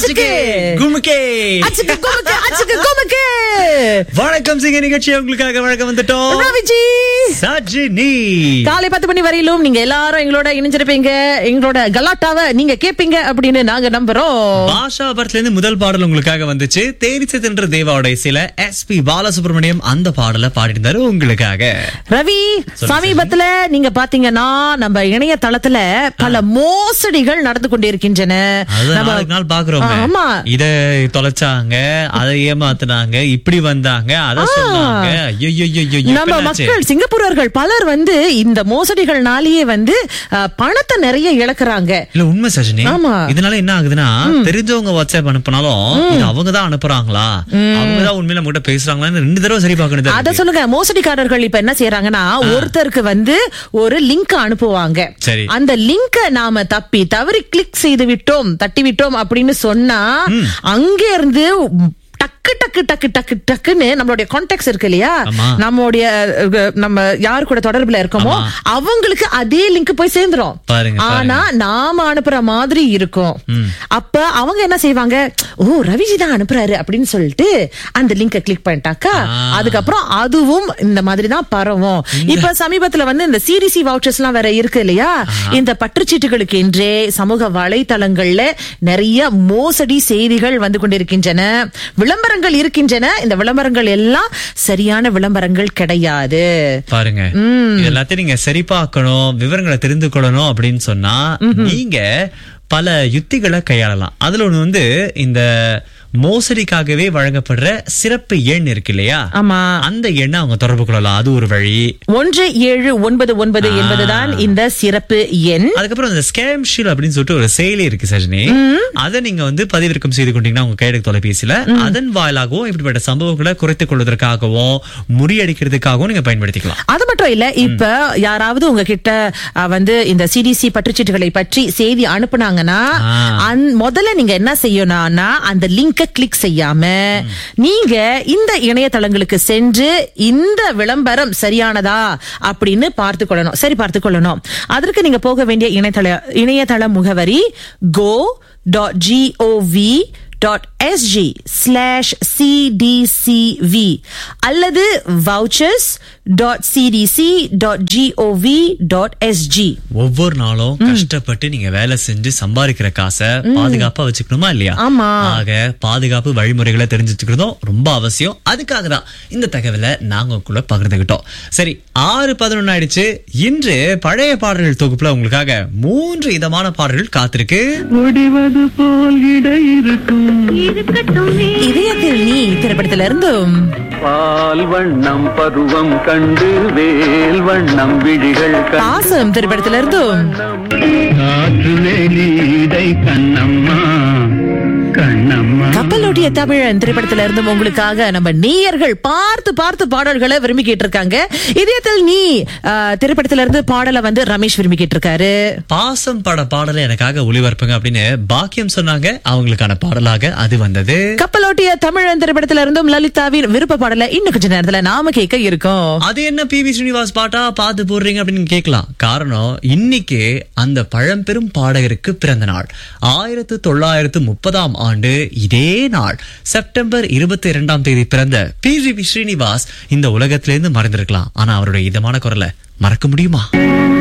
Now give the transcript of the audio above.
அச்சுக்கு குமுக்கே அச்சுக்கு குமுக்கு அச்சுக்கு குமுக்கு வணக்கம் சிங்க நிகழ்ச்சி உங்களுக்காக வழக்கம் வந்துட்டோம் ரவிஜி சஜினி காலை பத்து மணி வரையிலும் நீங்க எல்லாரும் எங்களோட இணைஞ்சிருப்பீங்க எங்களோட கலாட்டாவை நீங்க கேப்பீங்க அப்படின்னு நாங்க நம்புறோம் பாஷா படத்துல இருந்து முதல் பாடல் உங்களுக்காக வந்துச்சு தேனிசை தின்ற தேவாவோட இசையில எஸ் பி பாலசுப்ரமணியம் அந்த பாடலை பாடியிருந்தாரு உங்களுக்காக ரவி சமீபத்துல நீங்க பாத்தீங்கன்னா நம்ம இணையதளத்துல பல மோசடிகள் நடந்து கொண்டிருக்கின்றன அது நம்ம- நாளுக்கு நாள் பாக்குறோம் ஆமா இத தொலைச்சாங்க அதை ஏமாத்துனாங்க இப்படி வந்தாங்க அத சொன்னாங்க ஐயோ நம்ம மக்கள் சிங்கப்பூரர்கள் பலர் வந்து இந்த மோசடிகள்னாலேயே வந்து அஹ், பணத்தை நிறைய இழக்கிறாங்க இல்ல உண்மை சஜினி ஆமா. இதனால என்ன ஆகுதுன்னா தெரிஞ்சவங்க வாட்ஸ்அப் அனுப்பினாலும் இது அவங்க தான் அனுப்புறாங்களா அவங்க தான் உண்மையில நம்ம கிட்ட பேசுறாங்களான்னு ரெண்டு தடவை சரி பார்க்கணும் அத சொல்லுங்க மோசடிக்காரர்கள் இப்ப என்ன செய்யறாங்கன்னா ஒருத்தருக்கு வந்து ஒரு லிங்க் அனுப்புவாங்க சரி. அந்த லிங்க நாம தப்பி தவறி கிளிக் செய்து விட்டோம் தட்டி விட்டோம் அப்படின்னு சொன்னா அங்க இருந்து டக்கு டக்கு டக்கு டக்கு டக்குன்னு நம்மளுடைய கான்டாக்ட்ஸ் இருக்கு இல்லையா ஆமா. நம்மளுடைய அஹ், நம்ம யாரு கூட தொடர்புல இருக்கோமோ ஆமா. அவங்களுக்கு அதே லிங்க் போய் சேர்ந்துரும் பாருங்க, ஆனா நாம அனுப்புற மாதிரி இருக்கும் அப்ப அவங்க என்ன செய்வாங்க ஓ ரவிஜி தான் அனுப்புறாரு அப்படின்னு சொல்லிட்டு அந்த லிங்கை கிளிக் பண்ணிட்டாக்கா ஆ. அதுக்கப்புறம் அதுவும் இந்த மாதிரி தான் பரவும் இப்ப சமீபத்துல வந்து இந்த சிடிசி வவுச்சர்ஸ் எல்லாம் வேற இருக்கு இல்லையா இந்த பற்றுச்சீட்டுகளுக்கு என்றே சமூக வலைத்தளங்கள்ல நிறைய மோசடி செய்திகள் வந்து கொண்டிருக்கின்றன விளம்பரங்கள் இருக்கின்றன இந்த விளம்பரங்கள் எல்லாம் சரியான விளம்பரங்கள் கிடையாது பாருங்க இது எல்லாத்தையும் நீங்க சரி பார்க்கணும் விவரங்களை தெரிந்து கொள்ளணும் அப்படின்னு சொன்னா நீங்க பல யுத்திகளை கையாளலாம் அதுல ஒண்ணு வந்து இந்த மோசடிக்காகவே வழங்கப்படுற சிறப்பு எண் இருக்கு இல்லையா ஆமா அந்த எண்ணை அவங்க தொடர்பு கொள்ளலாம் அது ஒரு வழி ஒன்று ஏழு ஒன்பது ஒன்பது என்பதுதான் இந்த சிறப்பு எண் அதுக்கப்புறம் இந்த ஸ்கேம் ஷீல் அப்படின்னு சொல்லிட்டு ஒரு செயலி இருக்கு சஜினி அதை நீங்க வந்து பதிவிறக்கம் செய்து கொண்டீங்கன்னா உங்க கையெழுத்து தொலைபேசியில அதன் வாயிலாகவும் இப்படிப்பட்ட சம்பவங்களை குறைத்துக் கொள்வதற்காகவும் முறியடிக்கிறதுக்காகவும் நீங்க பயன்படுத்திக்கலாம் அது மட்டும் இல்ல இப்ப யாராவது உங்ககிட்ட அஹ், வந்து இந்த சிடிசி பற்றுச்சீட்டுகளை பற்றி செய்தி அனுப்புனாங்கன்னா ஆ. அந்த- முதல்ல நீங்க என்ன செய்யணும்னா அந்த லிங்கை கிளிக் செய்யாம நீங்க இந்த இணையதளங்களுக்கு சென்று இந்த விளம்பரம் சரியானதா அப்படின்னு பார்த்து கொள்ளணும் சரி பார்த்து கொள்ளணும் அதற்கு நீங்க போக வேண்டிய இணையதள இணையதள முகவரி go dot gov dot SG slash CDCV அல்லது vouchers dot CDC dot gov dot SG ஒவ்வொரு நாளும் கஷ்டப்பட்டு நீங்க வேலை செஞ்சு சம்பாதிக்கிற காசை பாதுகாப்பா வச்சுக்கணுமா இல்லையா ஆமா. ஆக பாதுகாப்பு வழிமுறைகளை தெரிஞ்சு வச்சுக்கிறதும் ரொம்ப அவசியம் அதுக்காக தான் இந்த தகவலை நாங்க உங்களுக்குள்ள பகிர்ந்துகிட்டோம் சரி ஆறு பதினொன்னு ஆயிடுச்சு இன்று பழைய பாடல்கள் தொகுப்புல உங்களுக்காக மூன்று இதமான பாடல்கள் காத்திருக்கு முடிவது போல் இடை இருக்கும் இதயத்தில் நீ திரைப்படத்துல இருந்தும் பால் வண்ணம் பருவம் கண்டு வேல் வண்ணம் விழிகள் பாசம் திரைப்படத்துல இருந்தும் காற்று வெளியிடை கண்ணம்மா கண்ணம்மா கப்பலோட்டிய தமிழன் திரைப்படத்துல இருந்தும் உங்களுக்காக நம்ம நேயர்கள் பார்த்து பார்த்து பாடல்களை விரும்பி கேட்டிருக்காங்க இதயத்தில் நீ ஆஹ், திரைப்படத்துல இருந்து பாடலை வந்து ரமேஷ் விரும்பி கேட்டிருக்காரு பாசம் பட பாடலை எனக்காக ஒளிபரப்புங்க அப்படின்னு பாக்கியம் சொன்னாங்க அவங்களுக்கான பாடலாக அது வந்தது கப்பலோட்டிய தமிழன் திரைப்படத்துல இருந்தும் லலிதாவின் விருப்ப பாடலை இன்னும் கொஞ்ச நேரத்துல நாம கேட்க இருக்கோம் அது என்ன பி வி ஸ்ரீனிவாஸ் பாட்டா பார்த்து போடுறீங்க அப்படின்னு கேட்கலாம் காரணம் இன்னைக்கு அந்த பழம்பெரும் பாடகருக்கு பிறந்த நாள் ஆயிரத்து தொள்ளாயிரத்து முப்பதாம் ஆண்டு இதே நாள் செப்டம்பர் இருபத்தி இரண்டாம் தேதி பிறந்த பி வி ஸ்ரீனிவாஸ் இந்த உலகத்திலிருந்து மறைந்திருக்கலாம் ஆனா அவருடைய இதமான குரலை மறக்க முடியுமா